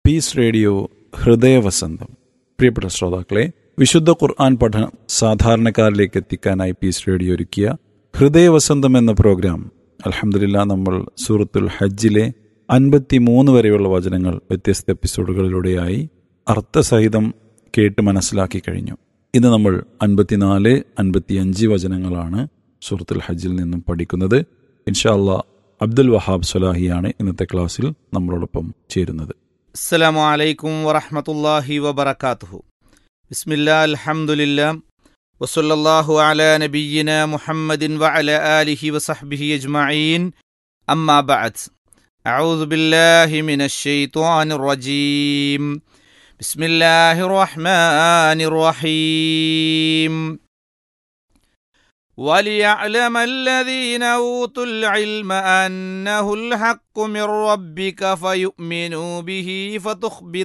piece radio ഹൃദയവസന്തം പ്രിയപ്പെട്ട ശ്രോതാക്കളെ വിശുദ്ധ ഖുർആൻ പഠനം സാധാരണക്കാരിലേക്ക് എത്തിക്കാനായി പീസ് റേഡിയോ ഒരുക്കിയ ഹൃദയവസന്തം എന്ന പ്രോഗ്രാം അലഹമില്ല നമ്മൾ സൂറത്തുൽ ഹജ്ജിലെ അൻപത്തി മൂന്ന് വരെയുള്ള വചനങ്ങൾ വ്യത്യസ്ത എപ്പിസോഡുകളിലൂടെയായി അർത്ഥസഹിതം കേട്ട് മനസ്സിലാക്കി കഴിഞ്ഞു ഇന്ന് നമ്മൾ അൻപത്തിനാല് അൻപത്തിയഞ്ച് വചനങ്ങളാണ് സൂറത്തുൽ ഹജ്ജിൽ നിന്നും പഠിക്കുന്നത് ഇൻഷാ അല്ലാ അബ്ദുൽ വഹാബ് സലാഹിയാണ് ഇന്നത്തെ ക്ലാസ്സിൽ നമ്മളോടൊപ്പം ചേരുന്നത് അസ്സലാമു അലൈക്കും വറഹ്മത്തുള്ളാഹി വബറകാതുഹു ബിസ്മില്ലാ അൽഹംദുലില്ലാ വസല്ലല്ലാഹു അലാ നബിയ്യിന മുഹമ്മദിൻ വഅല ആലിഹി വസഹ്ബിഹി അജ്മഈൻ അമ്മാ ബഅദ് أعوذ بالله من الشيطان الرجيم بسم الله الرحمن الرحيم وليعلم الذين اوتوا العلم انه الحق من ربك فيؤمنوا به فتخبت